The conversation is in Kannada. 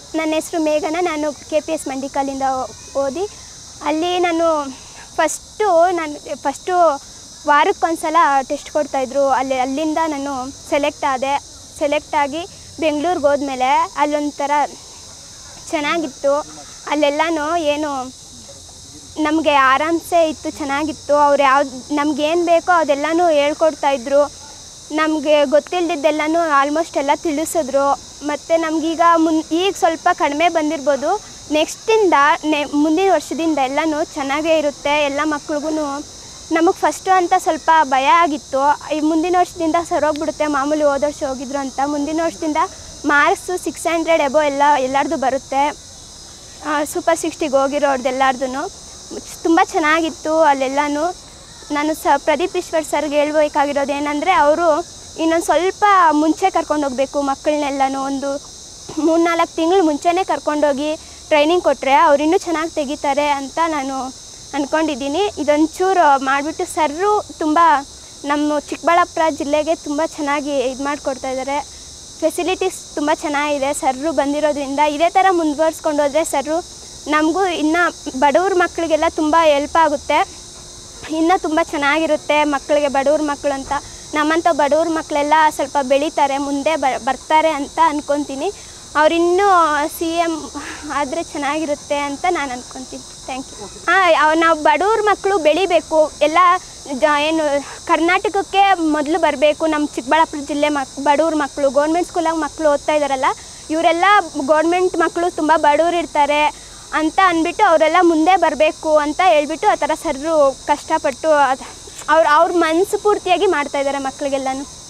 ನನ್ನ ಹೆಸರು ಮೇಘನ ನಾನು ಕೆ ಪಿ ಎಸ್ ಮಂಡಿಕಲ್ಲಿಂದ ಓದಿ ಅಲ್ಲಿ ನಾನು ಫಸ್ಟು ನಾನು ಫಸ್ಟು ವಾರಕ್ಕೊಂದ್ಸಲ ಟೆಸ್ಟ್ ಕೊಡ್ತಾಯಿದ್ರು ಅಲ್ಲಿ ಅಲ್ಲಿಂದ ನಾನು ಸೆಲೆಕ್ಟ್ ಆದೆ ಸೆಲೆಕ್ಟ್ ಆಗಿ ಬೆಂಗ್ಳೂರಿಗೆ ಹೋದ್ಮೇಲೆ ಅಲ್ಲೊಂಥರ ಚೆನ್ನಾಗಿತ್ತು ಅಲ್ಲೆಲ್ಲನೂ ಏನು ನಮಗೆ ಆರಾಮ್ಸೆ ಇತ್ತು ಚೆನ್ನಾಗಿತ್ತು ಅವ್ರು ಯಾವ್ದು ನಮ್ಗೇನು ಬೇಕೋ ಅದೆಲ್ಲನೂ ಹೇಳ್ಕೊಡ್ತಾಯಿದ್ರು ನಮಗೆ ಗೊತ್ತಿಲ್ಲದಿದ್ದೆಲ್ಲನೂ ಆಲ್ಮೋಸ್ಟ್ ಎಲ್ಲ ತಿಳಿಸಿದ್ರು ಮತ್ತು ನಮಗೀಗ ಮುನ್ ಈಗ ಸ್ವಲ್ಪ ಕಡಿಮೆ ಬಂದಿರ್ಬೋದು ನೆಕ್ಸ್ಟಿಂದ ನೆ ಮುಂದಿನ ವರ್ಷದಿಂದ ಎಲ್ಲನೂ ಚೆನ್ನಾಗೇ ಇರುತ್ತೆ ಎಲ್ಲ ಮಕ್ಳಿಗೂ ನಮಗೆ ಫಸ್ಟು ಅಂತ ಸ್ವಲ್ಪ ಭಯ ಆಗಿತ್ತು ಈ ಮುಂದಿನ ವರ್ಷದಿಂದ ಸರೋಗ್ಬಿಡುತ್ತೆ ಮಾಮೂಲಿ ಹೋದ ವರ್ಷ ಹೋಗಿದ್ರು ಅಂತ ಮುಂದಿನ ವರ್ಷದಿಂದ ಮಾರ್ಕ್ಸು ಸಿಕ್ಸ್ ಹಂಡ್ರೆಡ್ ಎಬೋ ಎಲ್ಲ ಎಲ್ಲರದು ಬರುತ್ತೆ ಸೂಪರ್ ಸಿಕ್ಸ್ಟಿಗೆ ಹೋಗಿರೋರ್ದೆಲ್ಲಾರ್ದು ತುಂಬ ಚೆನ್ನಾಗಿತ್ತು ಅಲ್ಲೆಲ್ಲನೂ ನಾನು ಸ ಪ್ರದೀಪ್ ಈಶ್ವರ್ ಸರ್ಗೆ ಹೇಳ್ಬೇಕಾಗಿರೋದು ಏನಂದರೆ ಅವರು ಇನ್ನೊಂದು ಸ್ವಲ್ಪ ಮುಂಚೆ ಕರ್ಕೊಂಡು ಹೋಗಬೇಕು ಮಕ್ಕಳನ್ನೆಲ್ಲನೂ ಒಂದು ಮೂರ್ನಾಲ್ಕು ತಿಂಗಳು ಮುಂಚೆನೇ ಕರ್ಕೊಂಡೋಗಿ ಟ್ರೈನಿಂಗ್ ಕೊಟ್ಟರೆ ಅವ್ರು ಇನ್ನೂ ಚೆನ್ನಾಗಿ ತೆಗಿತಾರೆ ಅಂತ ನಾನು ಅಂದ್ಕೊಂಡಿದ್ದೀನಿ ಇದೊಂಚೂರು ಮಾಡಿಬಿಟ್ಟು ಸರ್ರು ತುಂಬ ನಮ್ಮ ಚಿಕ್ಕಬಳ್ಳಾಪುರ ಜಿಲ್ಲೆಗೆ ತುಂಬ ಚೆನ್ನಾಗಿ ಇದು ಮಾಡಿಕೊಡ್ತಾ ಇದ್ದಾರೆ ಫೆಸಿಲಿಟೀಸ್ ತುಂಬ ಚೆನ್ನಾಗಿದೆ ಸರ್ರು ಬಂದಿರೋದ್ರಿಂದ ಇದೇ ಥರ ಮುಂದುವರ್ಸ್ಕೊಂಡು ಹೋದರೆ ಸರ್ರು ನಮಗೂ ಇನ್ನು ಬಡವ್ರ ಮಕ್ಕಳಿಗೆಲ್ಲ ತುಂಬ ಹೆಲ್ಪ್ ಆಗುತ್ತೆ ಇನ್ನೂ ತುಂಬ ಚೆನ್ನಾಗಿರುತ್ತೆ ಮಕ್ಕಳಿಗೆ ಬಡವ್ರ ಮಕ್ಕಳು ಅಂತ ನಮ್ಮಂಥ ಬಡವ್ರ ಮಕ್ಕಳೆಲ್ಲ ಸ್ವಲ್ಪ ಬೆಳೀತಾರೆ ಮುಂದೆ ಬ ಬರ್ತಾರೆ ಅಂತ ಅಂದ್ಕೊತೀನಿ ಅವರಿನ್ನೂ ಸಿ ಎಮ್ ಆದರೆ ಚೆನ್ನಾಗಿರುತ್ತೆ ಅಂತ ನಾನು ಅಂದ್ಕೊತೀನಿ ಥ್ಯಾಂಕ್ ಯು ಹಾಂ ನಾವು ಬಡವ್ರ ಮಕ್ಕಳು ಬೆಳಿಬೇಕು ಎಲ್ಲ ಜ ಏನು ಕರ್ನಾಟಕಕ್ಕೆ ಮೊದಲು ಬರಬೇಕು ನಮ್ಮ ಚಿಕ್ಕಬಳ್ಳಾಪುರ ಜಿಲ್ಲೆ ಮಕ್ ಬಡವ್ರ ಮಕ್ಕಳು ಗೌರ್ಮೆಂಟ್ ಸ್ಕೂಲಾಗ ಮಕ್ಕಳು ಓದ್ತಾ ಇದ್ದಾರಲ್ಲ ಇವರೆಲ್ಲ ಗೌರ್ಮೆಂಟ್ ಮಕ್ಕಳು ತುಂಬ ಬಡವ್ರು ಇರ್ತಾರೆ ಅಂತ ಅಂದ್ಬಿಟ್ಟು ಅವರೆಲ್ಲ ಮುಂದೆ ಬರಬೇಕು ಅಂತ ಹೇಳ್ಬಿಟ್ಟು ಆ ಥರ ಸರ್ರು ಕಷ್ಟಪಟ್ಟು ಅದು ಅವ್ರು ಅವ್ರ ಮನಸ್ಸು ಪೂರ್ತಿಯಾಗಿ ಮಾಡ್ತಾಯಿದ್ದಾರೆ ಮಕ್ಕಳಿಗೆಲ್ಲನೂ